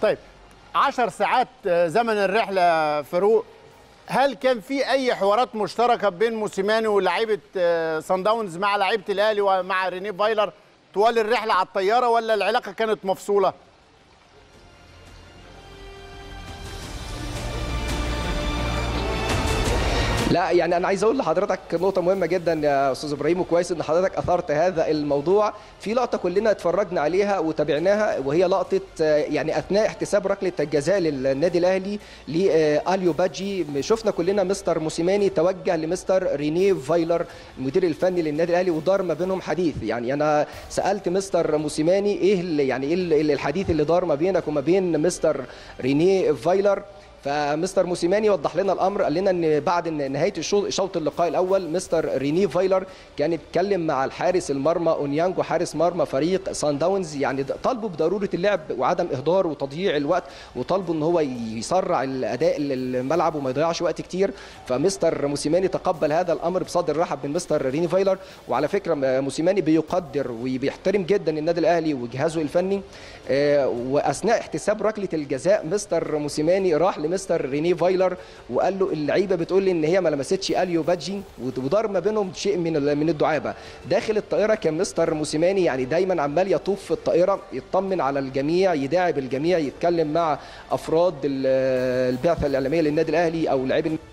طيب 10 ساعات زمن الرحله فاروق هل كان في اي حوارات مشتركه بين موسيماني ولاعيبه سان داونز مع لعيبه الاهلي ومع ريني فايلر طوال الرحله على الطياره ولا العلاقه كانت مفصوله؟ لا يعني انا عايز اقول لحضرتك نقطه مهمه جدا يا استاذ ابراهيم وكويس ان حضرتك اثرت هذا الموضوع في لقطه كلنا اتفرجنا عليها وتابعناها وهي لقطه يعني اثناء احتساب ركله الجزاء للنادي الاهلي لاليو باجي شفنا كلنا مستر موسيماني توجه لمستر ريني فايلر المدير الفني للنادي الاهلي ودار ما بينهم حديث يعني انا سالت مستر موسيماني ايه يعني ايه الحديث اللي دار ما بينك وما بين مستر ريني فايلر فمستر موسيماني وضح لنا الامر قال لنا ان بعد نهايه شوط اللقاء الاول مستر ريني فايلر كان اتكلم مع الحارس المرمى اونيانجو حارس مرمى فريق سان داونز يعني طالبوا بضروره اللعب وعدم اهدار وتضييع الوقت وطالبوا ان هو يسرع الاداء للملعب وما يضيعش وقت كتير فمستر موسيماني تقبل هذا الامر بصدر رحب من مستر ريني فايلر وعلى فكره موسيماني بيقدر وبيحترم جدا النادي الاهلي وجهازه الفني واثناء احتساب ركله الجزاء مستر موسيماني راح مستر ريني فايلر وقال له اللعيبه بتقول لي ان هي ما لمستش اليو بادجي ودار ما بينهم شيء من من الدعابه داخل الطائره كان مستر موسيماني يعني دايما عمال يطوف في الطائره يطمن على الجميع يداعب الجميع يتكلم مع افراد البعثه الاعلاميه للنادي الاهلي او لاعبي